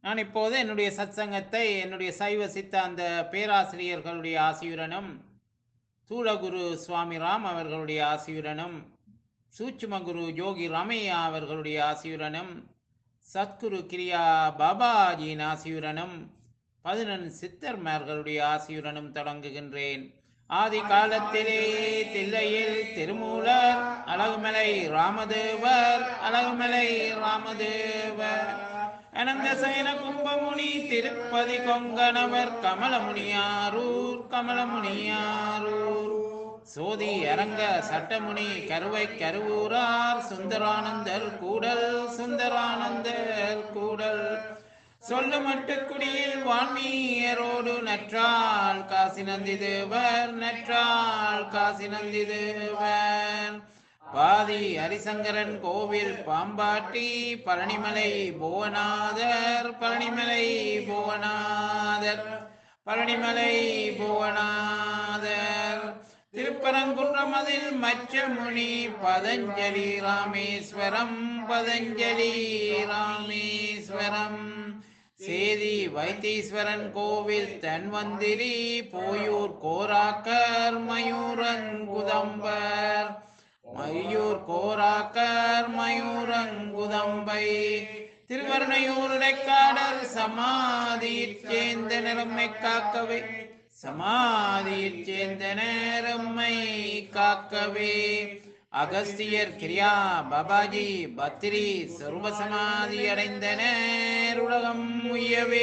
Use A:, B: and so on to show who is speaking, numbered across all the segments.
A: நான் இப்போது என்னுடைய சத்சங்கத்தை என்னுடைய சைவ சித்தாந்த பேராசிரியர்களுடைய ஆசியுடனும் தூளகுரு சுவாமி ராம் அவர்களுடைய ஆசியுடனும் சூட்சுமகுரு யோகி ராமையா அவர்களுடைய ஆசியுடனும் சத்குரு கிரியா பாபாஜியின் ஆசியுடனும் பதினெண் சித்தர்மார்களுடைய ஆசியுடனும் தொடங்குகின்றேன் ஆதி காலத்திலே தில்லையில் திருமூலர் அழகுமலை ராமதேவர் அழகுமலை ராமதேவர் அனந்த சயன கும்பமுனி திருப்பதி கொங்கணவர் கமலமுனியாரூர் கமலமுனியாரூர் சோதி அரங்க சட்டமுனி கருவை கருவூரார் சுந்தரானந்தர் கூடல் சுந்தரானந்தர் கூடல் சொல்லு மட்டுக்குடியில் வான்மீயரோடு நற்றால் காசி நந்தி தேவர் நற்றால் காசி நந்தி தேவர் பாதி ஹரிசங்கரன் கோவில் பாம்பாட்டி பழனிமலை புவனாதர் பழனிமலை புவனாதர் பழனிமலை புவனாதர் திருப்பரங்குன்றமதில் மச்ச முனி பதஞ்சலி ராமேஸ்வரம் பதஞ்சலி ராமேஸ்வரம் சேதி வைத்தீஸ்வரன் கோவில் தன்வந்திரி போயூர் கோராக்கர் மயூரங்குதம்பர் மயூர் கோராக்கர் மயூரங்குதம்பை திருவர்ணையூர் இடைக்காடர் சமாதியிற் சேர்ந்த நிறம்மை காக்கவே சமாதியிற் சேர்ந்த நேரம்மை காக்கவே அகஸ்தியர் கிரியா பாபாஜி பத்ரி சர்வ சமாதி அடைந்தனர் உலகம் உய்யவே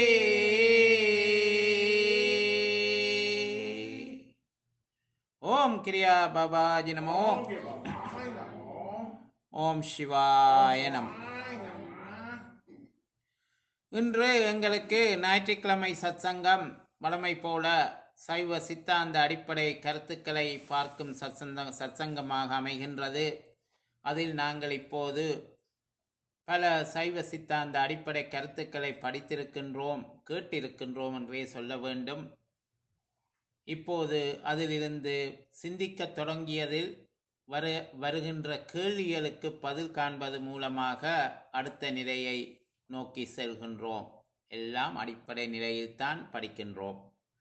A: ஓம் கிரியா பாபாஜி நமோ ஓம் சிவாய நம இன்று எங்களுக்கு ஞாயிற்றுக்கிழமை சத்சங்கம் வழமை போல சைவ சித்தாந்த அடிப்படை கருத்துக்களை பார்க்கும் சத்சங்க சத்சங்கமாக அமைகின்றது அதில் நாங்கள் இப்போது பல சைவ சித்தாந்த அடிப்படை கருத்துக்களை படித்திருக்கின்றோம் கேட்டிருக்கின்றோம் என்றே சொல்ல வேண்டும் இப்போது அதிலிருந்து சிந்திக்கத் தொடங்கியதில் வரு வருகின்ற கேள்விகளுக்கு பதில் காண்பது மூலமாக அடுத்த நிலையை நோக்கி செல்கின்றோம் எல்லாம் அடிப்படை நிலையில்தான் படிக்கின்றோம்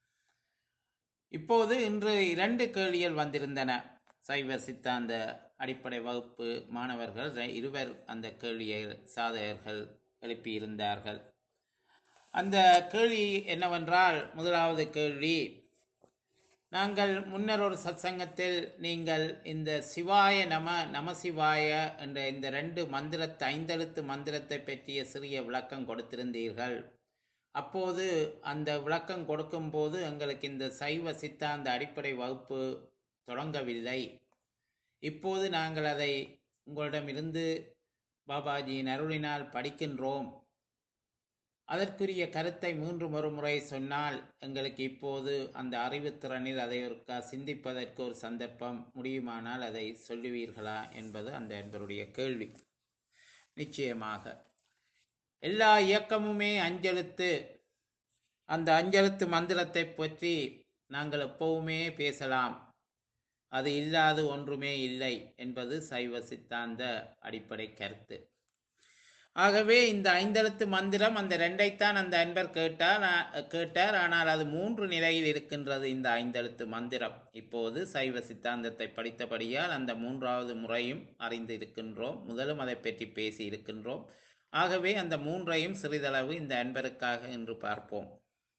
A: இப்போது இன்று இரண்டு கேள்விகள் வந்திருந்தன சைவ சித்தாந்த அடிப்படை வகுப்பு மாணவர்கள் ர- இருவர் அந்த கேள்வியை சாதகர்கள் எழுப்பியிருந்தார்கள் அந்த கேள்வி என்னவென்றால் முதலாவது கேள்வி நாங்கள் முன்னர் ஒரு சத்சங்கத்தில் நீங்கள் இந்த சிவாய நம நமசிவாய என்ற இந்த ரெண்டு மந்திரத்தை ஐந்தெழுத்து மந்திரத்தை பற்றிய சிறிய விளக்கம் கொடுத்திருந்தீர்கள் அப்போது அந்த விளக்கம் கொடுக்கும்போது எங்களுக்கு இந்த சைவ சித்தாந்த அடிப்படை வகுப்பு தொடங்கவில்லை இப்போது நாங்கள் அதை உங்களிடமிருந்து பாபாஜியின் அருளினால் படிக்கின்றோம் அதற்குரிய கருத்தை மூன்று ஒரு முறை சொன்னால் எங்களுக்கு இப்போது அந்த அறிவுத்திறனில் அதை ஒருக்கா சிந்திப்பதற்கு ஒரு சந்தர்ப்பம் முடியுமானால் அதை சொல்லுவீர்களா என்பது அந்த என்பருடைய கேள்வி நிச்சயமாக எல்லா இயக்கமுமே அஞ்செழுத்து அந்த அஞ்செழுத்து மந்திரத்தை பற்றி நாங்கள் எப்பவுமே பேசலாம் அது இல்லாது ஒன்றுமே இல்லை என்பது சைவ சித்தாந்த அடிப்படை கருத்து ஆகவே இந்த ஐந்தெழுத்து மந்திரம் அந்த ரெண்டைத்தான் அந்த அன்பர் கேட்டார் ஆ- கேட்டார் ஆனால் அது மூன்று நிலையில் இருக்கின்றது இந்த ஐந்தெழுத்து மந்திரம் இப்போது சைவ சித்தாந்தத்தை படித்தபடியால் அந்த மூன்றாவது முறையும் அறிந்து இருக்கின்றோம் முதலும் அதை பற்றி பேசி இருக்கின்றோம் ஆகவே அந்த மூன்றையும் சிறிதளவு இந்த அன்பருக்காக இன்று பார்ப்போம்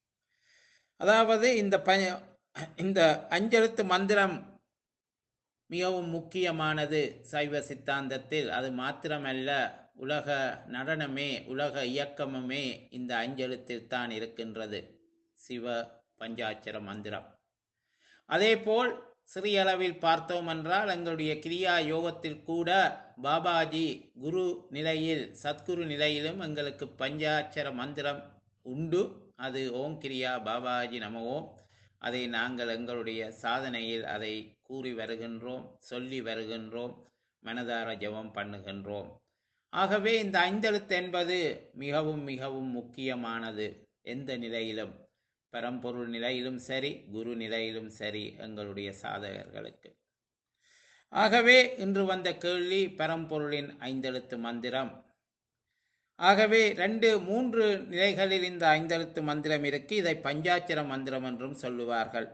A: அதாவது இந்த ப இந்த அஞ்செழுத்து மந்திரம் மிகவும் முக்கியமானது சைவ சித்தாந்தத்தில் அது மாத்திரமல்ல உலக நடனமே உலக இயக்கமுமே இந்த அஞ்செழுத்தில் தான் இருக்கின்றது சிவ பஞ்சாட்சர மந்திரம் அதேபோல் சிறிய அளவில் பார்த்தோம் என்றால் எங்களுடைய கிரியா யோகத்தில் கூட பாபாஜி குரு நிலையில் சத்குரு நிலையிலும் எங்களுக்கு பஞ்சாட்சர மந்திரம் உண்டு அது ஓம் கிரியா பாபாஜி நம ஓம் அதை நாங்கள் எங்களுடைய சாதனையில் அதை கூறி வருகின்றோம் சொல்லி வருகின்றோம் மனதார ஜெபம் பண்ணுகின்றோம் ஆகவே இந்த ஐந்தெழுத்து என்பது மிகவும் மிகவும் முக்கியமானது எந்த நிலையிலும் பரம்பொருள் நிலையிலும் சரி குரு நிலையிலும் சரி எங்களுடைய சாதகர்களுக்கு ஆகவே இன்று வந்த கேள்வி பரம்பொருளின் ஐந்தெழுத்து மந்திரம் ஆகவே ரெண்டு மூன்று நிலைகளில் இந்த ஐந்தெழுத்து மந்திரம் இருக்கு இதை பஞ்சாட்சர மந்திரம் என்றும் சொல்லுவார்கள்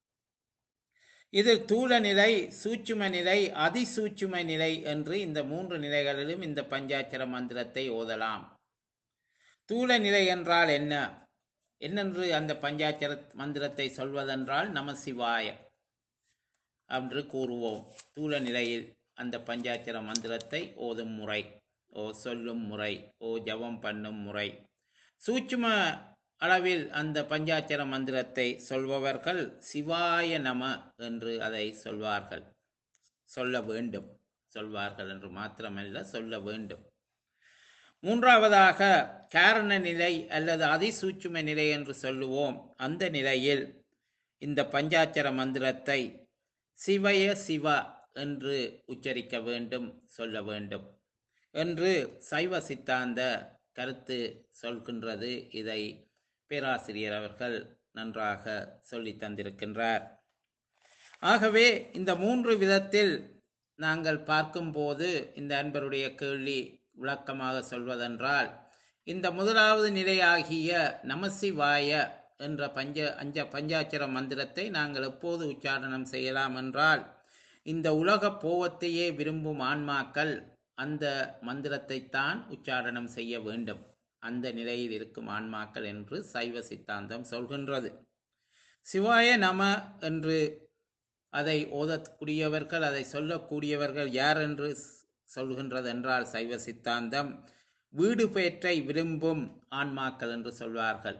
A: இதில் தூள நிலை சூட்சும நிலை அதிசூட்சும நிலை என்று இந்த மூன்று நிலைகளிலும் இந்த பஞ்சாட்சர மந்திரத்தை ஓதலாம் தூள நிலை என்றால் என்ன என்னென்று அந்த பஞ்சாட்சர மந்திரத்தை சொல்வதென்றால் நம சிவாய என்று கூறுவோம் தூள நிலையில் அந்த பஞ்சாட்சர மந்திரத்தை ஓதும் முறை ஓ சொல்லும் முறை ஓ ஜபம் பண்ணும் முறை சூட்சும அளவில் அந்த பஞ்சாட்சர மந்திரத்தை சொல்பவர்கள் சிவாய நம என்று அதை சொல்வார்கள் சொல்ல வேண்டும் சொல்வார்கள் என்று மாத்திரமல்ல சொல்ல வேண்டும் மூன்றாவதாக காரண நிலை அல்லது அதிசூட்சும நிலை என்று சொல்லுவோம் அந்த நிலையில் இந்த பஞ்சாட்சர மந்திரத்தை சிவய சிவ என்று உச்சரிக்க வேண்டும் சொல்ல வேண்டும் என்று சைவ சித்தாந்த கருத்து சொல்கின்றது இதை பேராசிரியர் அவர்கள் நன்றாக சொல்லி தந்திருக்கின்றார் ஆகவே இந்த மூன்று விதத்தில் நாங்கள் பார்க்கும்போது இந்த அன்பருடைய கேள்வி விளக்கமாக சொல்வதென்றால் இந்த முதலாவது நிலையாகிய நமசிவாய என்ற பஞ்ச அஞ்ச பஞ்சாட்சர மந்திரத்தை நாங்கள் எப்போது உச்சாரணம் செய்யலாம் என்றால் இந்த உலக போவத்தையே விரும்பும் ஆன்மாக்கள் அந்த மந்திரத்தை தான் உச்சாரணம் செய்ய வேண்டும் அந்த நிலையில் இருக்கும் ஆன்மாக்கள் என்று சைவ சித்தாந்தம் சொல்கின்றது சிவாய நம என்று அதை ஓதக்கூடியவர்கள் அதை சொல்லக்கூடியவர்கள் யார் என்று சொல்கின்றது என்றால் சைவ சித்தாந்தம் வீடு பேற்றை விரும்பும் ஆன்மாக்கள் என்று சொல்வார்கள்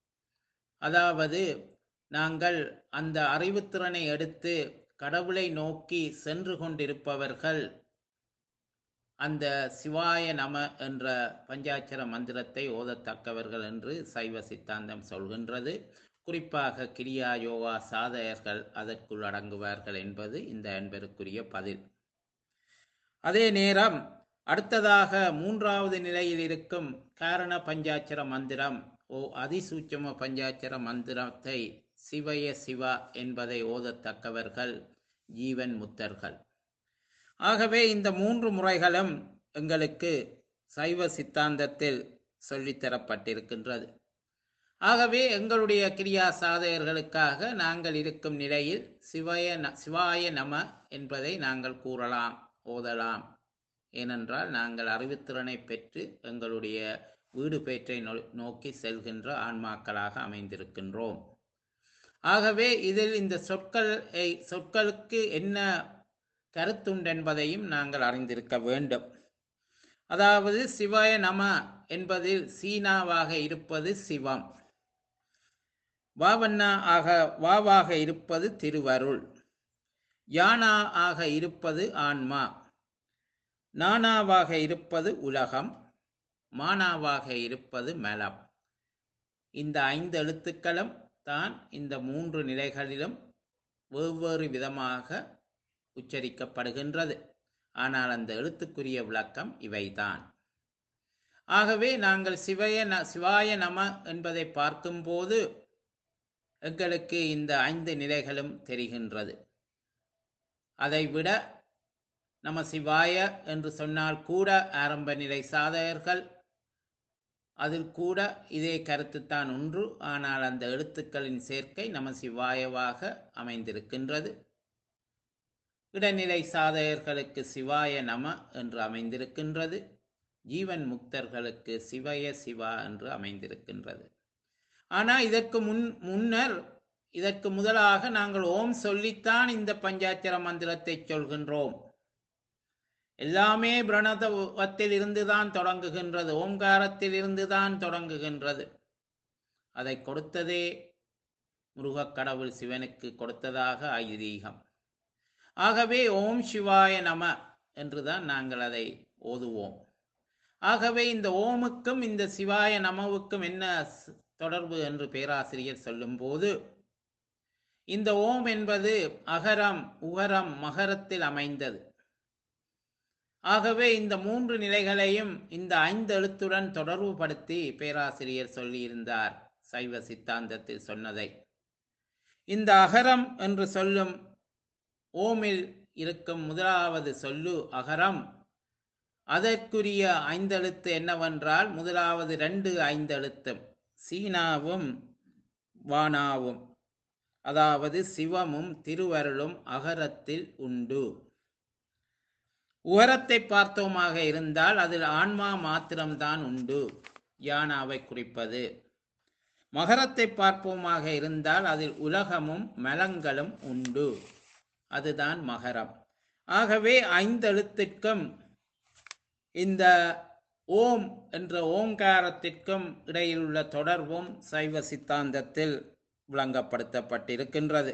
A: அதாவது நாங்கள் அந்த அறிவுத்திறனை எடுத்து கடவுளை நோக்கி சென்று கொண்டிருப்பவர்கள் அந்த சிவாய நம என்ற பஞ்சாட்சர மந்திரத்தை ஓதத்தக்கவர்கள் என்று சைவ சித்தாந்தம் சொல்கின்றது குறிப்பாக கிரியா யோகா சாதகர்கள் அதற்குள் அடங்குவார்கள் என்பது இந்த அன்பருக்குரிய பதில் அதே நேரம் அடுத்ததாக மூன்றாவது நிலையில் இருக்கும் காரண பஞ்சாட்சர மந்திரம் ஓ அதிசூட்சம பஞ்சாட்சர மந்திரத்தை சிவய சிவா என்பதை ஓதத்தக்கவர்கள் ஜீவன் முத்தர்கள் ஆகவே இந்த மூன்று முறைகளும் எங்களுக்கு சைவ சித்தாந்தத்தில் சொல்லித்தரப்பட்டிருக்கின்றது ஆகவே எங்களுடைய கிரியா சாதகர்களுக்காக நாங்கள் இருக்கும் நிலையில் சிவய ந- சிவாய நம என்பதை நாங்கள் கூறலாம் ஓதலாம் ஏனென்றால் நாங்கள் அறிவுத்திறனை பெற்று எங்களுடைய வீடு பேற்றை நோ- நோக்கி செல்கின்ற ஆன்மாக்களாக அமைந்திருக்கின்றோம் ஆகவே இதில் இந்த சொற்கள் சொற்களுக்கு என்ன கருத்துண்டென்பதையும் நாங்கள் அறிந்திருக்க வேண்டும் அதாவது சிவாய நம என்பதில் சீனாவாக இருப்பது சிவம் வாவண்ணா ஆக வாவாக இருப்பது திருவருள் யானா ஆக இருப்பது ஆன்மா நானாவாக இருப்பது உலகம் மானாவாக இருப்பது மலம் இந்த ஐந்து எழுத்துக்களும் தான் இந்த மூன்று நிலைகளிலும் வெவ்வேறு விதமாக உச்சரிக்கப்படுகின்றது ஆனால் அந்த எழுத்துக்குரிய விளக்கம் இவைதான் ஆகவே நாங்கள் சிவய ந- சிவாய நம என்பதை பார்க்கும்போது எங்களுக்கு இந்த ஐந்து நிலைகளும் தெரிகின்றது அதைவிட நம சிவாய என்று சொன்னால் கூட ஆரம்ப நிலை சாதகர்கள் அதில் கூட இதே கருத்துத்தான் ஒன்று ஆனால் அந்த எழுத்துக்களின் சேர்க்கை நம சிவாயவாக அமைந்திருக்கின்றது இடைநிலை சாதகர்களுக்கு சிவாய நம என்று அமைந்திருக்கின்றது ஜீவன் முக்தர்களுக்கு சிவய சிவா என்று அமைந்திருக்கின்றது ஆனால் இதற்கு முன் முன்னர் இதற்கு முதலாக நாங்கள் ஓம் சொல்லித்தான் இந்த பஞ்சாட்சர மந்திரத்தை சொல்கின்றோம் எல்லாமே பிரணதவத்தில் இருந்துதான் தொடங்குகின்றது ஓம்காரத்தில் இருந்துதான் தொடங்குகின்றது அதை கொடுத்ததே முருகக் கடவுள் சிவனுக்கு கொடுத்ததாக ஐதீகம் ஆகவே ஓம் சிவாய நம என்றுதான் நாங்கள் அதை ஓதுவோம் ஆகவே இந்த ஓமுக்கும் இந்த சிவாய நமவுக்கும் என்ன ஸ்- தொடர்பு என்று பேராசிரியர் சொல்லும்போது இந்த ஓம் என்பது அகரம் உகரம் மகரத்தில் அமைந்தது ஆகவே இந்த மூன்று நிலைகளையும் இந்த ஐந்து எழுத்துடன் தொடர்புபடுத்தி பேராசிரியர் சொல்லியிருந்தார் சைவ சித்தாந்தத்தில் சொன்னதை இந்த அகரம் என்று சொல்லும் ஓமில் இருக்கும் முதலாவது சொல்லு அகரம் அதற்குரிய ஐந்தெழுத்து என்னவென்றால் முதலாவது ரெண்டு ஐந்தெழுத்தும் சீனாவும் வானாவும் அதாவது சிவமும் திருவருளும் அகரத்தில் உண்டு உகரத்தை பார்த்தோமாக இருந்தால் அதில் ஆன்மா மாத்திரம்தான் உண்டு யானாவை குறிப்பது மகரத்தை பார்ப்போமாக இருந்தால் அதில் உலகமும் மலங்களும் உண்டு அதுதான் மகரம் ஆகவே ஐந்தெழுத்திற்கும் இந்த ஓம் என்ற ஓங்காரத்திற்கும் இடையில் உள்ள தொடர்பும் சைவ சித்தாந்தத்தில் விளங்கப்படுத்தப்பட்டிருக்கின்றது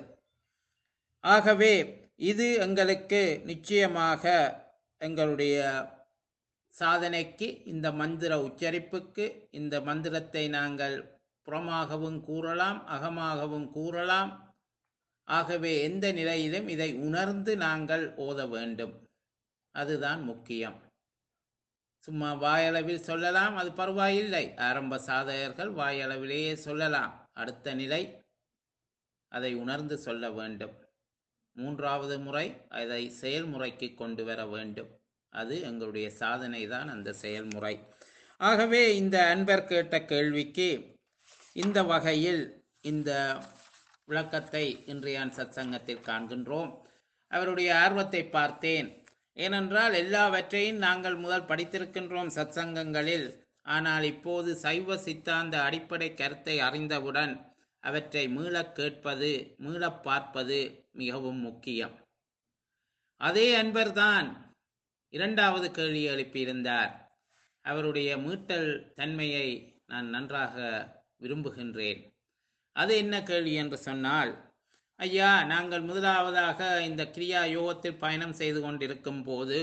A: ஆகவே இது எங்களுக்கு நிச்சயமாக எங்களுடைய சாதனைக்கு இந்த மந்திர உச்சரிப்புக்கு இந்த மந்திரத்தை நாங்கள் புறமாகவும் கூறலாம் அகமாகவும் கூறலாம் ஆகவே எந்த நிலையிலும் இதை உணர்ந்து நாங்கள் ஓத வேண்டும் அதுதான் முக்கியம் சும்மா வாயளவில் சொல்லலாம் அது பரவாயில்லை ஆரம்ப சாதகர்கள் வாயளவிலேயே சொல்லலாம் அடுத்த நிலை அதை உணர்ந்து சொல்ல வேண்டும் மூன்றாவது முறை அதை செயல்முறைக்கு கொண்டு வர வேண்டும் அது எங்களுடைய சாதனை தான் அந்த செயல்முறை ஆகவே இந்த அன்பர் கேட்ட கேள்விக்கு இந்த வகையில் இந்த விளக்கத்தை இன்றைய சத்சங்கத்தில் காண்கின்றோம் அவருடைய ஆர்வத்தை பார்த்தேன் ஏனென்றால் எல்லாவற்றையும் நாங்கள் முதல் படித்திருக்கின்றோம் சத்சங்கங்களில் ஆனால் இப்போது சைவ சித்தாந்த அடிப்படை கருத்தை அறிந்தவுடன் அவற்றை மீளக் கேட்பது மீளப் பார்ப்பது மிகவும் முக்கியம் அதே அன்பர்தான் இரண்டாவது கேள்வி எழுப்பியிருந்தார் அவருடைய மீட்டல் தன்மையை நான் நன்றாக விரும்புகின்றேன் அது என்ன கேள்வி என்று சொன்னால் ஐயா நாங்கள் முதலாவதாக இந்த கிரியா யோகத்தில் பயணம் செய்து கொண்டிருக்கும் போது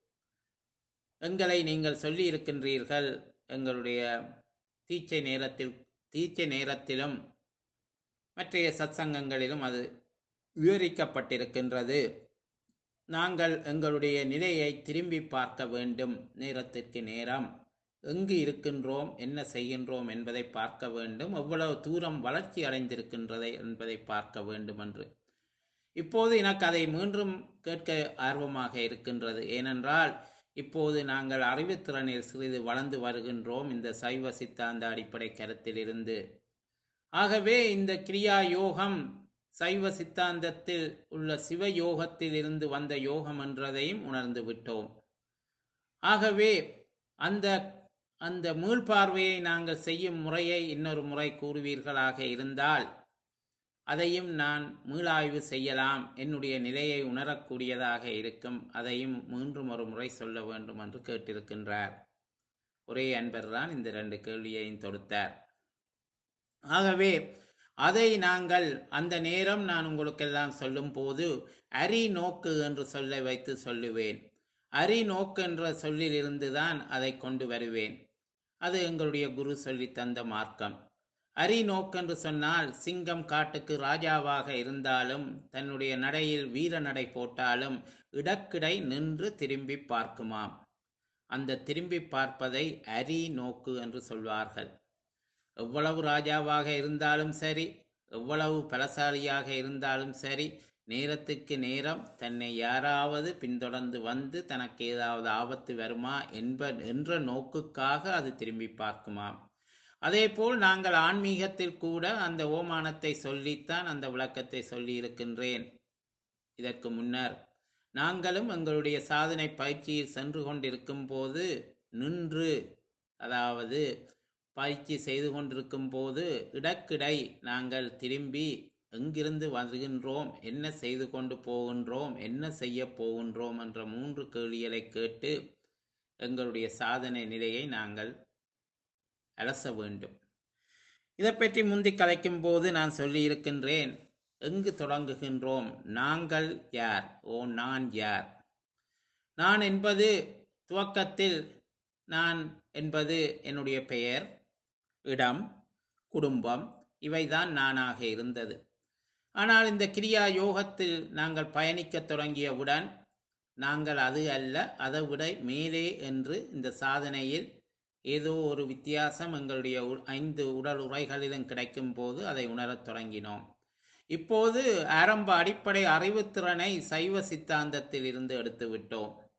A: எங்களை நீங்கள் சொல்லி இருக்கின்றீர்கள் எங்களுடைய தீட்சை நேரத்தில் தீட்சை நேரத்திலும் மற்றைய சத்சங்கங்களிலும் அது விவரிக்கப்பட்டிருக்கின்றது நாங்கள் எங்களுடைய நிலையை திரும்பி பார்க்க வேண்டும் நேரத்திற்கு நேரம் எங்கு இருக்கின்றோம் என்ன செய்கின்றோம் என்பதை பார்க்க வேண்டும் எவ்வளவு தூரம் வளர்ச்சி அடைந்திருக்கின்றதை என்பதை பார்க்க வேண்டும் என்று இப்போது எனக்கு அதை மீண்டும் கேட்க ஆர்வமாக இருக்கின்றது ஏனென்றால் இப்போது நாங்கள் அறிவுத்திறனில் சிறிது வளர்ந்து வருகின்றோம் இந்த சைவ சித்தாந்த அடிப்படை கருத்திலிருந்து ஆகவே இந்த கிரியா யோகம் சைவ சித்தாந்தத்தில் உள்ள சிவ யோகத்தில் இருந்து வந்த யோகம் என்றதையும் உணர்ந்து விட்டோம் ஆகவே அந்த அந்த மீள்பார்வையை நாங்கள் செய்யும் முறையை இன்னொரு முறை கூறுவீர்களாக இருந்தால் அதையும் நான் மீளாய்வு செய்யலாம் என்னுடைய நிலையை உணரக்கூடியதாக இருக்கும் அதையும் மீண்டும் ஒரு முறை சொல்ல வேண்டும் என்று கேட்டிருக்கின்றார் ஒரே அன்பர் தான் இந்த ரெண்டு கேள்வியையும் தொடுத்தார் ஆகவே அதை நாங்கள் அந்த நேரம் நான் உங்களுக்கெல்லாம் சொல்லும் போது அரி நோக்கு என்று சொல்ல வைத்து சொல்லுவேன் அரி நோக்கு என்ற சொல்லிலிருந்து தான் அதை கொண்டு வருவேன் அது எங்களுடைய குரு சொல்லி தந்த மார்க்கம் அரி நோக்கென்று சொன்னால் சிங்கம் காட்டுக்கு ராஜாவாக இருந்தாலும் தன்னுடைய நடையில் வீர நடை போட்டாலும் இடக்கிடை நின்று திரும்பி பார்க்குமாம் அந்த திரும்பி பார்ப்பதை அரி நோக்கு என்று சொல்வார்கள் எவ்வளவு ராஜாவாக இருந்தாலும் சரி எவ்வளவு பலசாலியாக இருந்தாலும் சரி நேரத்துக்கு நேரம் தன்னை யாராவது பின்தொடர்ந்து வந்து தனக்கு ஏதாவது ஆபத்து வருமா என்ப என்ற நோக்குக்காக அது திரும்பி பார்க்குமாம் அதேபோல் நாங்கள் ஆன்மீகத்தில் கூட அந்த ஓமானத்தை சொல்லித்தான் அந்த விளக்கத்தை சொல்லி இருக்கின்றேன் இதற்கு முன்னர் நாங்களும் எங்களுடைய சாதனை பயிற்சியில் சென்று கொண்டிருக்கும் போது நின்று அதாவது பயிற்சி செய்து கொண்டிருக்கும் போது இடக்கிடை நாங்கள் திரும்பி எங்கிருந்து வருகின்றோம் என்ன செய்து கொண்டு போகின்றோம் என்ன செய்ய போகின்றோம் என்ற மூன்று கேள்விகளை கேட்டு எங்களுடைய சாதனை நிலையை நாங்கள் அலச வேண்டும் இதை பற்றி முந்தி கலைக்கும் போது நான் சொல்லி இருக்கின்றேன் எங்கு தொடங்குகின்றோம் நாங்கள் யார் ஓ நான் யார் நான் என்பது துவக்கத்தில் நான் என்பது என்னுடைய பெயர் இடம் குடும்பம் இவைதான் நானாக இருந்தது ஆனால் இந்த கிரியா யோகத்தில் நாங்கள் பயணிக்கத் தொடங்கியவுடன் நாங்கள் அது அல்ல அதை விட மேலே என்று இந்த சாதனையில் ஏதோ ஒரு வித்தியாசம் எங்களுடைய உ- ஐந்து உடல் உரைகளிலும் கிடைக்கும் போது அதை உணரத் தொடங்கினோம் இப்போது ஆரம்ப அடிப்படை அறிவுத்திறனை சைவ சித்தாந்தத்தில் இருந்து எடுத்து விட்டோம்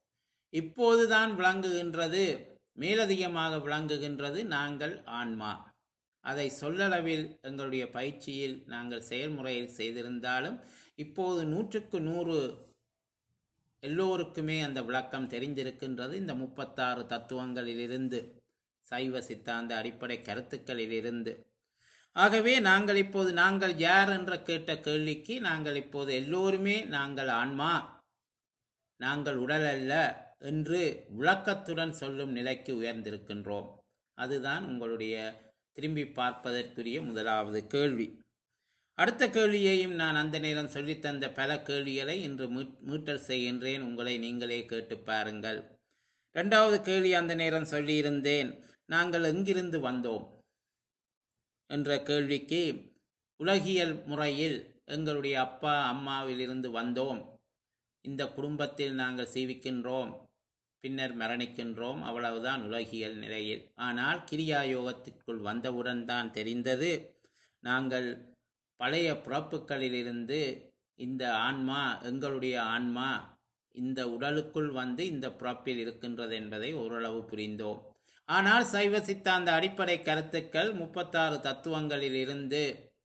A: இப்போதுதான் விளங்குகின்றது மேலதிகமாக விளங்குகின்றது நாங்கள் ஆன்மா அதை சொல்லளவில் எங்களுடைய பயிற்சியில் நாங்கள் செயல்முறையில் செய்திருந்தாலும் இப்போது நூற்றுக்கு நூறு எல்லோருக்குமே அந்த விளக்கம் தெரிந்திருக்கின்றது இந்த முப்பத்தாறு தத்துவங்களிலிருந்து சைவ சித்தாந்த அடிப்படை கருத்துக்களிலிருந்து ஆகவே நாங்கள் இப்போது நாங்கள் யார் என்ற கேட்ட கேள்விக்கு நாங்கள் இப்போது எல்லோருமே நாங்கள் ஆன்மா நாங்கள் உடல் அல்ல என்று விளக்கத்துடன் சொல்லும் நிலைக்கு உயர்ந்திருக்கின்றோம் அதுதான் உங்களுடைய திரும்பி பார்ப்பதற்குரிய முதலாவது கேள்வி அடுத்த கேள்வியையும் நான் அந்த நேரம் சொல்லித்தந்த பல கேள்விகளை இன்று மீட்- மீட்டல் செய்கின்றேன் உங்களை நீங்களே கேட்டு பாருங்கள் இரண்டாவது கேள்வி அந்த நேரம் சொல்லியிருந்தேன் நாங்கள் எங்கிருந்து வந்தோம் என்ற கேள்விக்கு உலகியல் முறையில் எங்களுடைய அப்பா அம்மாவிலிருந்து வந்தோம் இந்த குடும்பத்தில் நாங்கள் சீவிக்கின்றோம் பின்னர் மரணிக்கின்றோம் அவ்வளவுதான் உலகியல் நிலையில் ஆனால் கிரியா யோகத்திற்குள் வந்தவுடன் தான் தெரிந்தது நாங்கள் பழைய பிறப்புகளிலிருந்து இந்த ஆன்மா எங்களுடைய ஆன்மா இந்த உடலுக்குள் வந்து இந்த பிறப்பில் இருக்கின்றது என்பதை ஓரளவு புரிந்தோம் ஆனால் சைவ சித்தாந்த அடிப்படை கருத்துக்கள் முப்பத்தாறு தத்துவங்களில் இருந்து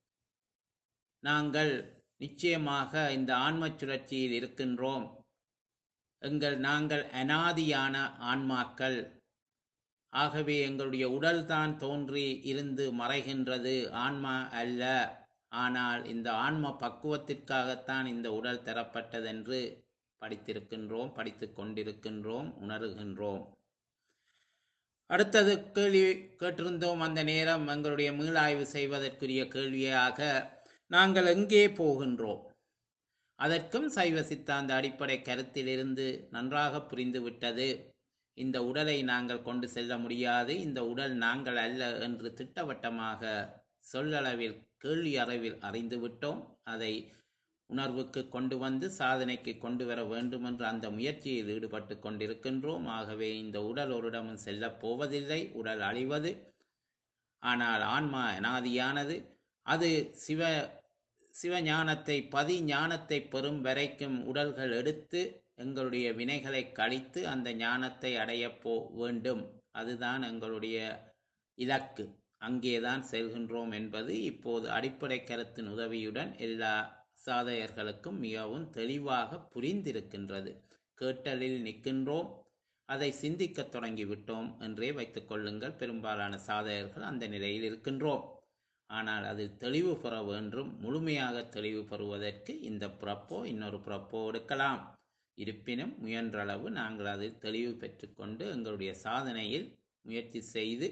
A: நாங்கள் நிச்சயமாக இந்த ஆன்ம சுழற்சியில் இருக்கின்றோம் எங்கள் நாங்கள் அனாதியான ஆன்மாக்கள் ஆகவே எங்களுடைய உடல் தான் தோன்றி இருந்து மறைகின்றது ஆன்மா அல்ல ஆனால் இந்த ஆன்ம பக்குவத்திற்காகத்தான் இந்த உடல் தரப்பட்டதென்று படித்திருக்கின்றோம் படித்துக் கொண்டிருக்கின்றோம் உணர்கின்றோம் அடுத்தது கேள்வி கேட்டிருந்தோம் அந்த நேரம் எங்களுடைய மீளாய்வு செய்வதற்குரிய கேள்வியாக நாங்கள் எங்கே போகின்றோம் அதற்கும் சைவ சித்தாந்த அடிப்படை கருத்திலிருந்து நன்றாக புரிந்துவிட்டது இந்த உடலை நாங்கள் கொண்டு செல்ல முடியாது இந்த உடல் நாங்கள் அல்ல என்று திட்டவட்டமாக சொல்லளவில் கேள்வி அறிவில் அறிந்துவிட்டோம் அதை உணர்வுக்கு கொண்டு வந்து சாதனைக்கு கொண்டு வர வேண்டும் என்ற அந்த முயற்சியில் ஈடுபட்டு கொண்டிருக்கின்றோம் ஆகவே இந்த உடல் ஒரு இடமும் செல்லப் போவதில்லை உடல் அழிவது ஆனால் ஆன்மா அனாதியானது அது சிவ சிவஞானத்தை பதி ஞானத்தை பெறும் வரைக்கும் உடல்கள் எடுத்து எங்களுடைய வினைகளை கழித்து அந்த ஞானத்தை அடையப் போ வேண்டும் அதுதான் எங்களுடைய இலக்கு அங்கேதான் செல்கின்றோம் என்பது இப்போது அடிப்படை கருத்தின் உதவியுடன் எல்லா சாதகர்களுக்கும் மிகவும் தெளிவாக புரிந்திருக்கின்றது கேட்டலில் நிற்கின்றோம் அதை சிந்திக்கத் தொடங்கிவிட்டோம் என்றே வைத்துக் கொள்ளுங்கள் பெரும்பாலான சாதகர்கள் அந்த நிலையில் இருக்கின்றோம் ஆனால் அதில் தெளிவு பெற வேண்டும் முழுமையாக தெளிவு பெறுவதற்கு இந்த பிறப்போ இன்னொரு பிறப்போ எடுக்கலாம் இருப்பினும் முயன்றளவு நாங்கள் அதில் தெளிவு பெற்றுக்கொண்டு எங்களுடைய சாதனையில் முயற்சி செய்து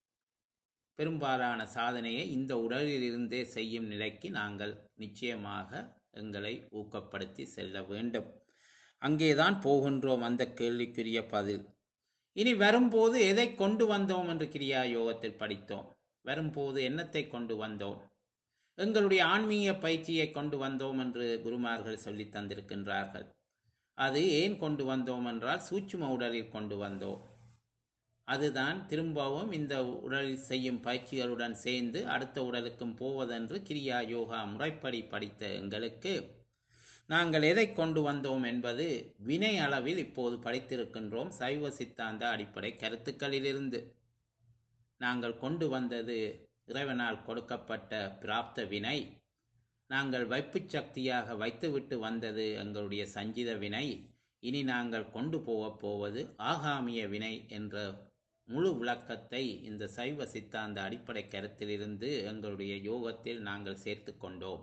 A: பெரும்பாலான சாதனையை இந்த உடலில் இருந்தே செய்யும் நிலைக்கு நாங்கள் நிச்சயமாக எங்களை ஊக்கப்படுத்தி செல்ல வேண்டும் அங்கேதான் போகின்றோம் அந்த கேள்விக்குரிய பதில் இனி வரும்போது எதை கொண்டு வந்தோம் என்று கிரியா யோகத்தில் படித்தோம் வரும்போது என்னத்தை கொண்டு வந்தோம் எங்களுடைய ஆன்மீக பயிற்சியை கொண்டு வந்தோம் என்று குருமார்கள் சொல்லி தந்திருக்கின்றார்கள் அது ஏன் கொண்டு வந்தோம் என்றால் சூட்சும உடலில் கொண்டு வந்தோம் அதுதான் திரும்பவும் இந்த உடலில் செய்யும் பயிற்சிகளுடன் சேர்ந்து அடுத்த உடலுக்கும் போவதென்று கிரியா யோகா முறைப்படி படித்த எங்களுக்கு நாங்கள் எதை கொண்டு வந்தோம் என்பது வினை அளவில் இப்போது படித்திருக்கின்றோம் சைவ சித்தாந்த அடிப்படை கருத்துக்களிலிருந்து நாங்கள் கொண்டு வந்தது இறைவனால் கொடுக்கப்பட்ட பிராப்த வினை நாங்கள் வைப்புச் சக்தியாக வைத்துவிட்டு வந்தது எங்களுடைய சஞ்சித வினை இனி நாங்கள் கொண்டு போகப் போவது ஆகாமிய வினை என்ற முழு விளக்கத்தை இந்த சைவ சித்தாந்த அடிப்படை கருத்திலிருந்து எங்களுடைய யோகத்தில் நாங்கள் சேர்த்து கொண்டோம்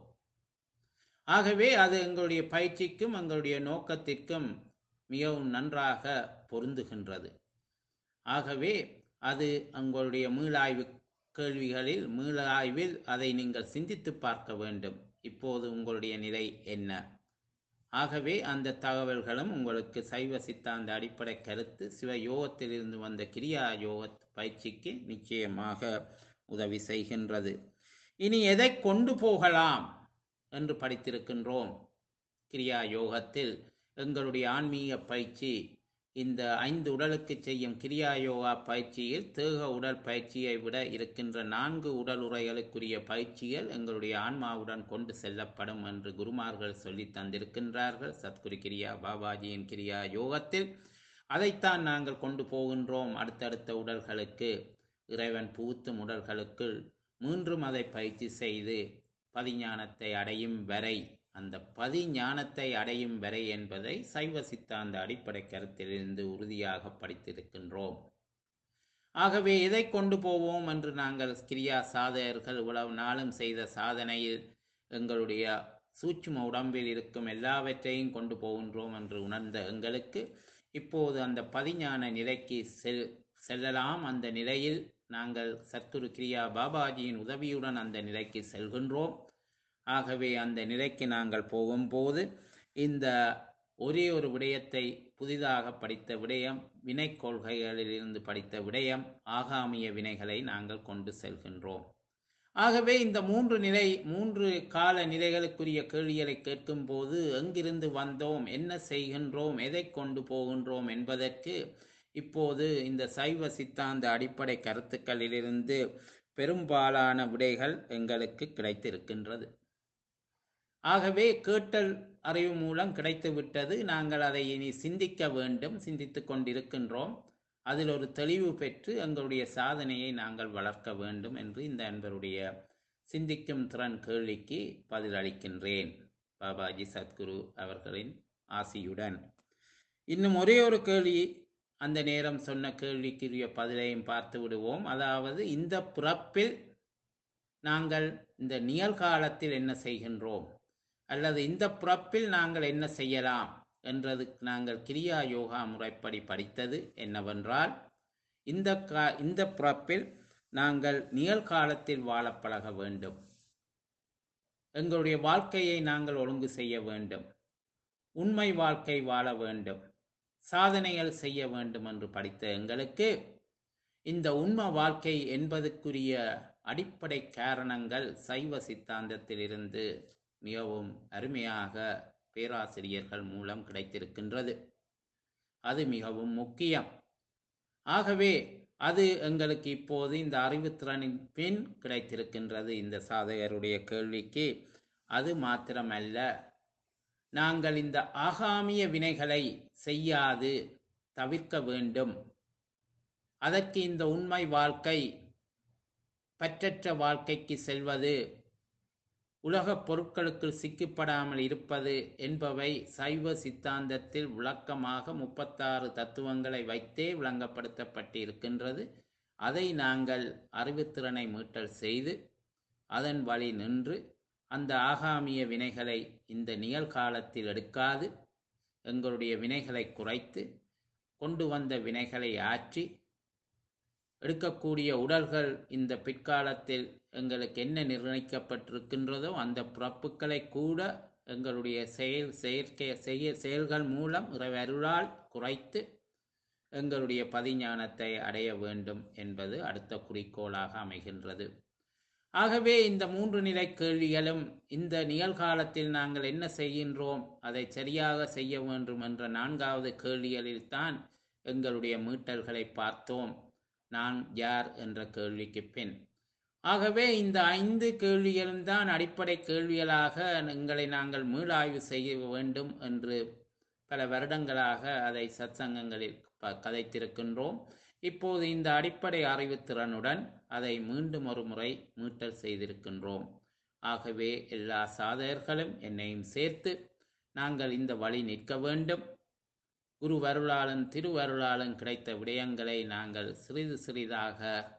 A: ஆகவே அது எங்களுடைய பயிற்சிக்கும் எங்களுடைய நோக்கத்திற்கும் மிகவும் நன்றாக பொருந்துகின்றது ஆகவே அது உங்களுடைய மீளாய்வு கேள்விகளில் மீளாய்வில் அதை நீங்கள் சிந்தித்து பார்க்க வேண்டும் இப்போது உங்களுடைய நிலை என்ன ஆகவே அந்த தகவல்களும் உங்களுக்கு சைவ சித்தாந்த அடிப்படை கருத்து சிவ யோகத்திலிருந்து வந்த கிரியா யோக பயிற்சிக்கு நிச்சயமாக உதவி செய்கின்றது இனி எதை கொண்டு போகலாம் என்று படித்திருக்கின்றோம் கிரியா யோகத்தில் எங்களுடைய ஆன்மீக பயிற்சி இந்த ஐந்து உடலுக்கு செய்யும் கிரியா யோகா பயிற்சியில் தேக உடல் பயிற்சியை விட இருக்கின்ற நான்கு உடல் உரைகளுக்குரிய பயிற்சிகள் எங்களுடைய ஆன்மாவுடன் கொண்டு செல்லப்படும் என்று குருமார்கள் சொல்லி தந்திருக்கின்றார்கள் சத்குரு கிரியா பாபாஜியின் கிரியா யோகத்தில் அதைத்தான் நாங்கள் கொண்டு போகின்றோம் அடுத்தடுத்த உடல்களுக்கு இறைவன் புகுத்தும் உடல்களுக்குள் மீண்டும் அதை பயிற்சி செய்து பதிஞானத்தை அடையும் வரை அந்த பதிஞானத்தை அடையும் வரை என்பதை சைவ சித்தாந்த அடிப்படை கருத்திலிருந்து உறுதியாக படித்திருக்கின்றோம் ஆகவே எதை கொண்டு போவோம் என்று நாங்கள் கிரியா சாதகர்கள் இவ்வளவு நாளும் செய்த சாதனையில் எங்களுடைய சூட்சும உடம்பில் இருக்கும் எல்லாவற்றையும் கொண்டு போகின்றோம் என்று உணர்ந்த எங்களுக்கு இப்போது அந்த பதிஞான நிலைக்கு செல் செல்லலாம் அந்த நிலையில் நாங்கள் சத்குரு கிரியா பாபாஜியின் உதவியுடன் அந்த நிலைக்கு செல்கின்றோம் ஆகவே அந்த நிலைக்கு நாங்கள் போகும்போது இந்த ஒரே ஒரு விடயத்தை புதிதாக படித்த விடயம் வினை கொள்கைகளிலிருந்து படித்த விடயம் ஆகாமிய வினைகளை நாங்கள் கொண்டு செல்கின்றோம் ஆகவே இந்த மூன்று நிலை மூன்று கால நிலைகளுக்குரிய கேள்விகளை கேட்கும் போது எங்கிருந்து வந்தோம் என்ன செய்கின்றோம் எதை கொண்டு போகின்றோம் என்பதற்கு இப்போது இந்த சைவ சித்தாந்த அடிப்படை கருத்துக்களிலிருந்து பெரும்பாலான விடைகள் எங்களுக்கு கிடைத்திருக்கின்றது ஆகவே கேட்டல் அறிவு மூலம் கிடைத்துவிட்டது நாங்கள் அதை இனி சிந்திக்க வேண்டும் சிந்தித்துக் கொண்டிருக்கின்றோம் அதில் ஒரு தெளிவு பெற்று எங்களுடைய சாதனையை நாங்கள் வளர்க்க வேண்டும் என்று இந்த அன்பருடைய சிந்திக்கும் திறன் கேள்விக்கு பதிலளிக்கின்றேன் பாபாஜி சத்குரு அவர்களின் ஆசியுடன் இன்னும் ஒரே ஒரு கேள்வி அந்த நேரம் சொன்ன கேள்விக்குரிய பதிலையும் பார்த்து விடுவோம் அதாவது இந்த பிறப்பில் நாங்கள் இந்த நிகழ்காலத்தில் என்ன செய்கின்றோம் அல்லது இந்த பிறப்பில் நாங்கள் என்ன செய்யலாம் என்றதுக்கு நாங்கள் கிரியா யோகா முறைப்படி படித்தது என்னவென்றால் இந்த கா இந்த பிறப்பில் நாங்கள் நிகழ்காலத்தில் வாழ பழக வேண்டும் எங்களுடைய வாழ்க்கையை நாங்கள் ஒழுங்கு செய்ய வேண்டும் உண்மை வாழ்க்கை வாழ வேண்டும் சாதனைகள் செய்ய வேண்டும் என்று படித்த எங்களுக்கு இந்த உண்மை வாழ்க்கை என்பதற்குரிய அடிப்படை காரணங்கள் சைவ சித்தாந்தத்திலிருந்து மிகவும் அருமையாக பேராசிரியர்கள் மூலம் கிடைத்திருக்கின்றது அது மிகவும் முக்கியம் ஆகவே அது எங்களுக்கு இப்போது இந்த அறிவுத்திறனின் பின் கிடைத்திருக்கின்றது இந்த சாதகருடைய கேள்விக்கு அது மாத்திரமல்ல நாங்கள் இந்த ஆகாமிய வினைகளை செய்யாது தவிர்க்க வேண்டும் அதற்கு இந்த உண்மை வாழ்க்கை பற்றற்ற வாழ்க்கைக்கு செல்வது உலகப் பொருட்களுக்குள் சிக்கப்படாமல் இருப்பது என்பவை சைவ சித்தாந்தத்தில் விளக்கமாக முப்பத்தாறு தத்துவங்களை வைத்தே விளங்கப்படுத்தப்பட்டு இருக்கின்றது அதை நாங்கள் அறிவுத்திறனை மீட்டல் செய்து அதன் வழி நின்று அந்த ஆகாமிய வினைகளை இந்த நிகழ்காலத்தில் எடுக்காது எங்களுடைய வினைகளை குறைத்து கொண்டு வந்த வினைகளை ஆற்றி எடுக்கக்கூடிய உடல்கள் இந்த பிற்காலத்தில் எங்களுக்கு என்ன நிர்ணயிக்கப்பட்டிருக்கின்றதோ அந்த பிறப்புகளை கூட எங்களுடைய செயல் செயற்கை செய்ய செயல்கள் மூலம் இறைவருளால் குறைத்து எங்களுடைய பதிஞானத்தை அடைய வேண்டும் என்பது அடுத்த குறிக்கோளாக அமைகின்றது ஆகவே இந்த மூன்று நிலை கேள்விகளும் இந்த நிகழ்காலத்தில் நாங்கள் என்ன செய்கின்றோம் அதை சரியாக செய்ய வேண்டும் என்ற நான்காவது கேள்விகளில்தான் எங்களுடைய மீட்டல்களை பார்த்தோம் நான் யார் என்ற கேள்விக்கு பின் ஆகவே இந்த ஐந்து கேள்விகளும் தான் அடிப்படை கேள்விகளாக எங்களை நாங்கள் மீளாய்வு செய்ய வேண்டும் என்று பல வருடங்களாக அதை சத்சங்கங்களில் ப- கதைத்திருக்கின்றோம் இப்போது இந்த அடிப்படை அறிவுத்திறனுடன் அதை மீண்டும் ஒரு முறை மீட்டல் செய்திருக்கின்றோம் ஆகவே எல்லா சாதகர்களும் என்னையும் சேர்த்து நாங்கள் இந்த வழி நிற்க வேண்டும் குரு வருளாளன் திருவருளாளன் கிடைத்த விடயங்களை நாங்கள் சிறிது சிறிதாக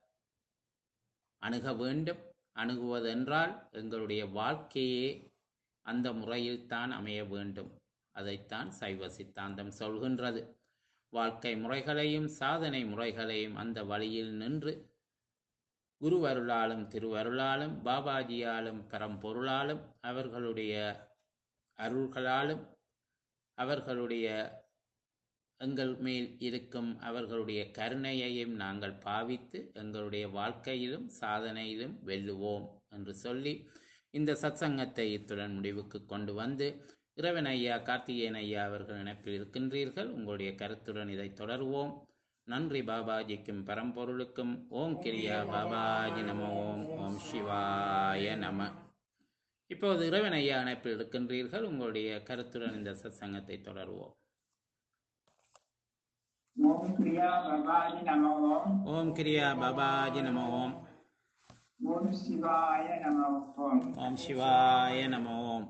A: அணுக வேண்டும் அணுகுவதென்றால் எங்களுடைய வாழ்க்கையே அந்த முறையில்தான் அமைய வேண்டும் அதைத்தான் சைவ சித்தாந்தம் சொல்கின்றது வாழ்க்கை முறைகளையும் சாதனை முறைகளையும் அந்த வழியில் நின்று குருவருளாலும் திருவருளாலும் பாபாஜியாலும் பரம்பொருளாலும் அவர்களுடைய அருள்களாலும் அவர்களுடைய எங்கள் மேல் இருக்கும் அவர்களுடைய கருணையையும் நாங்கள் பாவித்து எங்களுடைய வாழ்க்கையிலும் சாதனையிலும் வெல்லுவோம் என்று சொல்லி இந்த சத்சங்கத்தை இத்துடன் முடிவுக்கு கொண்டு வந்து இறைவன் ஐயா கார்த்திகேயன் ஐயா அவர்கள் இணைப்பில் இருக்கின்றீர்கள் உங்களுடைய கருத்துடன் இதை தொடருவோம் நன்றி பாபாஜிக்கும் பரம்பொருளுக்கும் ஓம் கிரியா பாபாஜி நம ஓம் ஓம் சிவாய நம இப்போது இறைவன் ஐயா இணைப்பில் இருக்கின்றீர்கள் உங்களுடைய கருத்துடன் இந்த சத்சங்கத்தை தொடருவோம்
B: ஓம் கிரியா பவானி நம ஓம்
A: ஓம் கிரியா பாபாஜி நம ஓம்
B: ஓம் சிவாய நம ஓம்
A: ஓம் சிவாய நம ஓம்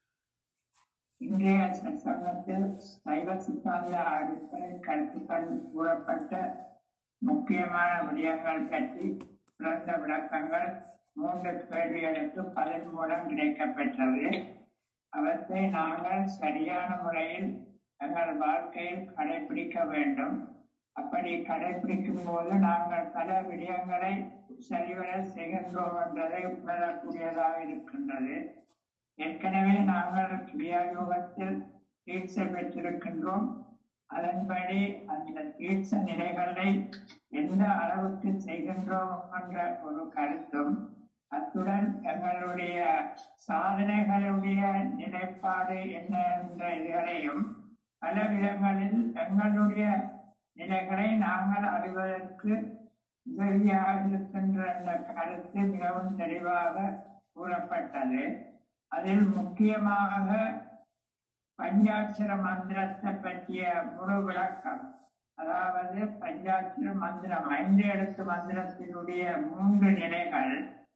B: இன்றைய சங்கத்தில் சைவ சித்தாந்த அடிப்படை கருத்துக்கள் கூறப்பட்ட முக்கியமான விடயங்கள் பற்றி சிறந்த விளக்கங்கள் மூன்று கேள்விகளுக்கு பதில் மூலம் கிடைக்கப்பெற்றது அவற்றை நாங்கள் சரியான முறையில் எங்கள் வாழ்க்கையில் கடைபிடிக்க வேண்டும் அப்படி கடைபிடிக்கும் போது நாங்கள் பல விடயங்களை சரிவர செய்கின்றோம் என்பதை உணரக்கூடியதாக இருக்கின்றது ஏற்கனவே நாங்கள் கிரியாயோகத்தில் தீட்சை பெற்றிருக்கின்றோம் அதன்படி அந்த தீட்ச நிலைகளை எந்த அளவுக்கு செய்கின்றோம் என்ற ஒரு கருத்தும் அத்துடன் எங்களுடைய சாதனைகளுடைய நிலைப்பாடு என்ன என்ற இதுகளையும் பல விதங்களில் எங்களுடைய நிலைகளை நாங்கள் அறிவதற்கு உதவியாக இருக்கின்ற அந்த கருத்து மிகவும் தெளிவாக கூறப்பட்டது அதில் முக்கியமாக பஞ்சாட்சர மந்திரத்தை பற்றிய முழு விளக்கம் அதாவது பஞ்சாட்சர மந்திரம் ஐந்து எழுத்து மந்திரத்தினுடைய மூன்று நிலைகள்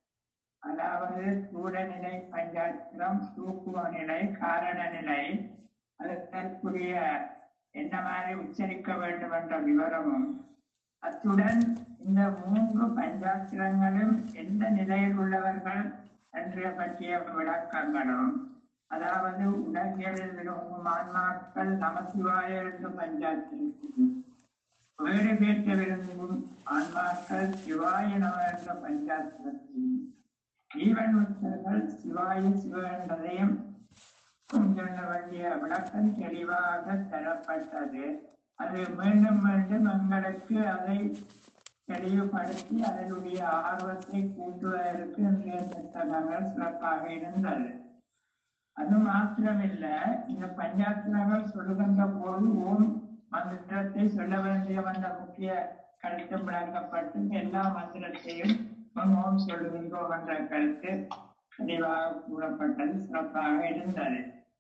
B: அதாவது சூழநிலை பஞ்சாட்சரம் சூக்குவ நிலை காரண நிலை அதற்குரிய என்ன மாதிரி உச்சரிக்க வேண்டும் என்ற விவரமும் அத்துடன் இந்த மூன்று பஞ்சாட்சரங்களும் எந்த நிலையில் உள்ளவர்கள் என்ற பற்றிய விளக்கங்களும் அதாவது உலகியலில் விளங்கும் ஆன்மாக்கள் நமசிவாய என்று பஞ்சாட்சரம் வேறு பேற்ற விரும்பும் ஆன்மாக்கள் சிவாய நம என்ற பஞ்சாட்சரத்தையும் ஜீவன் முக்தர்கள் சிவாய சிவ என்பதையும் சொல்ல வேண்டிய விளக்கம் தெளிவாக தரப்பட்டது அது மீண்டும் மீண்டும் எங்களுக்கு அதை தெளிவுபடுத்தி அதனுடைய ஆர்வத்தை கூட்டுவதற்கு இன்றைய புத்தகங்கள் சிறப்பாக இருந்தது அது மாத்திரமில்ல இந்த பஞ்சாத்திரங்கள் சொல்லுகின்ற போது ஓம் மந்திரத்தை சொல்ல வேண்டிய வந்த முக்கிய கருத்து விளக்கப்பட்டு எல்லா மந்திரத்தையும் ஓம் சொல்லுகின்றோம் என்ற கருத்து தெளிவாக கூறப்பட்டது சிறப்பாக இருந்தது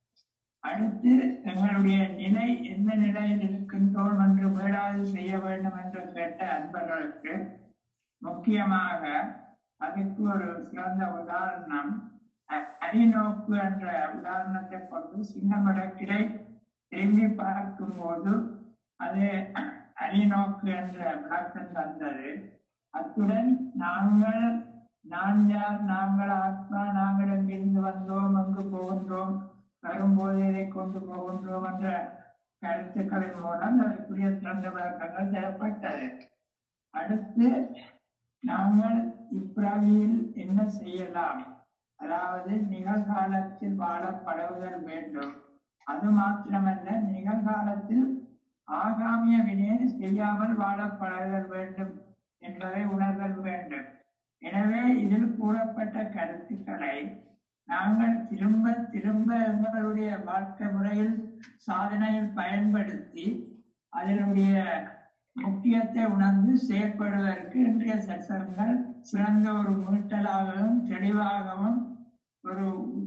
B: அடுத்து எங்களுடைய நிலை எந்த நிலையில் இருக்கின்றோம் என்று வேளாது செய்ய வேண்டும் என்று கேட்ட அன்பர்களுக்கு முக்கியமாக அதுக்கு ஒரு சிறந்த உதாரணம் அ- அரிநோக்கு என்ற உதாரணத்தை கொண்டு சின்ன மடக்கிலை திரும்பி பார்க்கும் போது அது அரிநோக்கு என்ற விளக்கம் தந்தது அத்துடன் நாங்கள் நான் யார் நாங்கள் ஆத்மா நாங்கள் எங்கிருந்து வந்தோம் அங்கு போகின்றோம் வரும்போது இதை கொண்டு போகின்றோம் என்ற கருத்துக்களின் மூலம் அதற்குரிய சிறந்த விளக்கங்கள் தரப்பட்டது அடுத்து நாங்கள் இப்பிறவியில் என்ன செய்யலாம் அதாவது நிகழ்காலத்தில் வாழ பழகுதல் வேண்டும் அது மாத்திரமல்ல நிகழ்காலத்தில் ஆகாமிய வினையை செய்யாமல் வாழ பழகுதல் வேண்டும் என்பதை உணர்தல் வேண்டும் எனவே இதில் கூறப்பட்ட கருத்துக்களை நாங்கள் திரும்ப திரும்ப எங்களுடைய வாழ்க்கை முறையில் சாதனையில் பயன்படுத்தி அதனுடைய முக்கியத்தை உணர்ந்து செயற்படுவதற்கு இன்றைய சட்டங்கள் சிறந்த ஒரு மீட்டலாகவும் தெளிவாகவும் ஒரு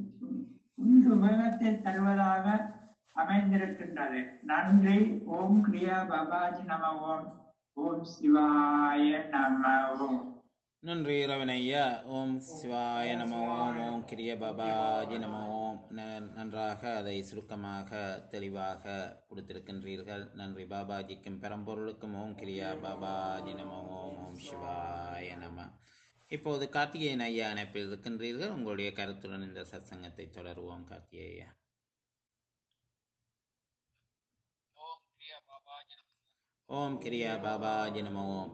B: உந்து உபயோகத்தை தருவதாக அமைந்திருக்கின்றது நன்றி ஓம் கிரியா பாபாஜி நம ஓம் ஓம் சிவாய நம ஓம்
A: நன்றி ரவணையா ஓம் சிவாய நம ஓம் ஓம் கிரிய பாபாஜி நம ஓம் ந- நன்றாக அதை சுருக்கமாக தெளிவாக கொடுத்திருக்கின்றீர்கள் நன்றி பாபாஜிக்கும் பெரம்பொருளுக்கும் ஓம் கிரியா பாபாஜி நம ஓம் ஓம் சிவாய நம இப்போது கார்த்திகேயன் ஐயா அணைப்பில் இருக்கின்றீர்கள் உங்களுடைய கருத்துடன் இந்த சத்சங்கத்தை தொடருவோம் கார்த்திகேயா ஓம் கிரியா பாபாஜி நம ஓம்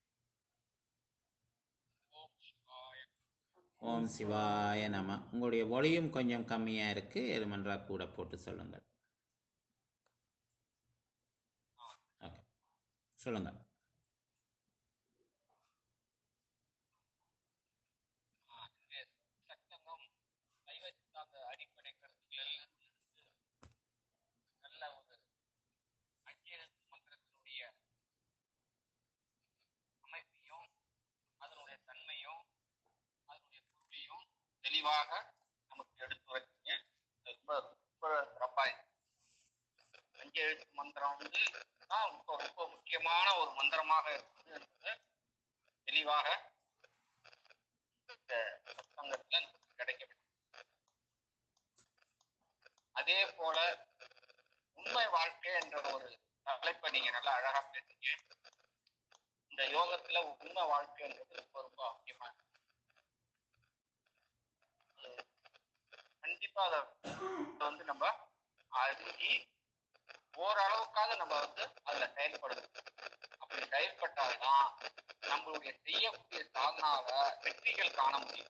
A: ஓம் சிவாய நம உங்களுடைய ஒளியும் கொஞ்சம் கம்மியா இருக்கு எலுமன்றா கூட போட்டு சொல்லுங்கள் Okay. சொல்லுங்க
C: சட்டமும் சைவ சித்தாந்த அடிப்படை கருத்துக்கள் நல்ல ஒரு அஞ்செழுத்து மந்திரத்தினுடைய அமைப்பையும் அதனுடைய தன்மையும் அதனுடைய பொருளையும் தெளிவாக நமக்கு எடுத்து வச்சீங்க ரொம்ப ரொம்ப சிறப்பா இருக்கு. அஞ்செழுத்து மந்திரம் வந்து தான் ரொம்ப ரொம்ப முக்கியமான ஒரு மந்திரமாக இருக்குது என்பது தெளிவாக இந்த சங்கத்துல நமக்கு கிடைக்கும் அதே போல உண்மை வாழ்க்கை என்ற ஒரு தலைப்பை நீங்க நல்லா அழகா பேசுறீங்க இந்த யோகத்துல உண்மை வாழ்க்கைன்றது ரொம்ப ரொம்ப முக்கியமான கண்டிப்பா அதை வந்து நம்ம அறிஞ்சு ஓரளவுக்காவது நம்ம வந்து அதுல செயல்படணும் அப்படி செயல்பட்டால்தான் நம்மளுடைய செய்யக்கூடிய சாதனால வெற்றிகள் காண முடியும்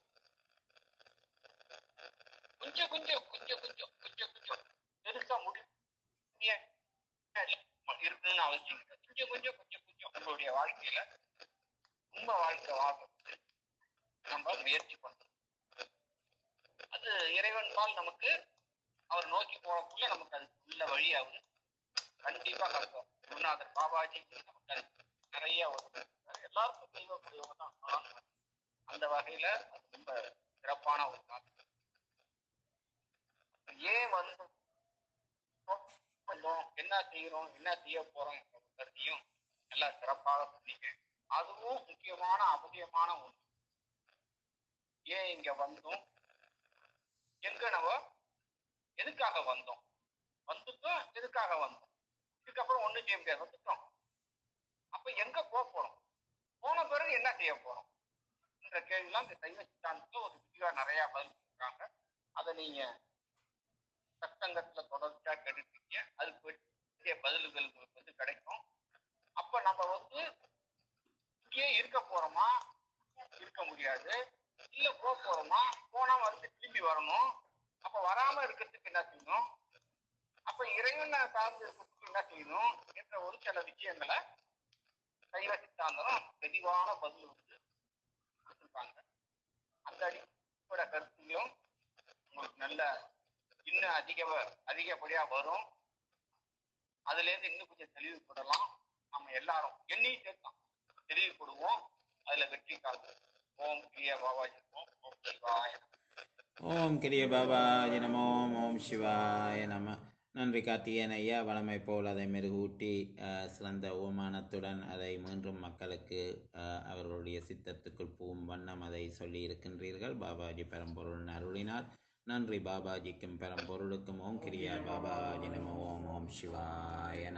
C: கொஞ்சம் கொஞ்சம் கொஞ்சம் கொஞ்சம் கொஞ்சம் கொஞ்சம் பெருசா முடிய இருக்குன்னு அவசியம் இல்லை. கொஞ்சம் கொஞ்சம் கொஞ்சம் கொஞ்சம் உங்களுடைய வாழ்க்கையில உண்மை வாழ்க்கை வாழ்றதுக்கு நம்ம முயற்சி பண்றோம் அது இறைவன் பால் நமக்கு அவர் நோக்கி போறதுக்குள்ள நமக்கு அது உள்ள வழி அவர் கண்டிப்பா கருத்தும் குருநாதர் பாபாஜி நமக்கு அது நிறைய ஒரு எல்லாருக்கும் தெய்வக்கூடியவங்க தான் ஆனா, அந்த வகையில அது ரொம்ப சிறப்பான ஒரு காலம் ஏன் வந்து வந்தோம், என்ன செய்யறோம் என்ன செய்ய போறோம் என்ற ஒரு கருத்தையும் நல்லா சிறப்பாக சொன்னீங்க அதுவும் முக்கியமான அவசியமான ஒன்று ஏன் இங்க வந்தோம் எங்க நம்ம எதுக்காக வந்தோம் வந்துட்டோம் எதுக்காக வந்தோம் இதுக்கப்புறம் ஒண்ணும் செய்ய முடியாது வந்துட்டோம் அப்ப எங்க போக போறோம் போன பிறகு என்ன செய்ய போறோம் என்ற கேள்விலாம் இந்த சைவ சித்தாந்தத்துல ஒரு விரிவா நிறைய பதில் இருக்காங்க அதை நீங்க சத்தங்கத்துல தொடர்ச்சியா கேட்டுருக்கீங்க அதுக்கு வேண்டிய பதில்கள் உங்களுக்கு வந்து கிடைக்கும் அப்ப நம்ம வந்து இங்கேயே இருக்க போறோமா இருக்க முடியாது இல்ல போக போறோமா போனா வந்து திரும்பி வரணும் அப்ப வராம இருக்கிறதுக்கு என்ன செய்யணும் அப்ப இறைவனை சார்ந்து இருக்கிறதுக்கு என்ன செய்யணும் என்ற ஒரு சில விஷயங்களை சைவ சித்தாந்தம் தெளிவான பதில் வந்து கொடுத்துருக்காங்க அந்த அடிப்படை கருத்துலையும் உங்களுக்கு நல்ல இன்னும் அதிக அதிகப்படியா வரும் அதுல இருந்து இன்னும் கொஞ்சம் தெளிவுபடலாம் நம்ம எல்லாரும் என்னையும் சேர்த்தான் தெளிவுபடுவோம் அதுல வெற்றி காக்கும் ஓம் பிரிய பாபாஜி ஓம் ஓம் சிவாய நமः.
A: ஓம் கிரிய பாபாஜி நம ஓம் ஓம் சிவாய நம நன்றி கார்த்திகேயன் ஐயா வளமை போல் அதை மெருகூட்டி அஹ், சிறந்த ஓமானத்துடன் அதை மீண்டும் மக்களுக்கு அஹ், அவர்களுடைய சித்தத்துக்குள் பூவும் வண்ணம் அதை சொல்லி இருக்கின்றீர்கள் பாபாஜி பெரம்பொருள் அருளினார் நன்றி பாபாஜிக்கும் பெரம்பொருளுக்கும் ஓம் கிரியா பாபாஜி நம ஓம் ஓம் சிவாய நமः.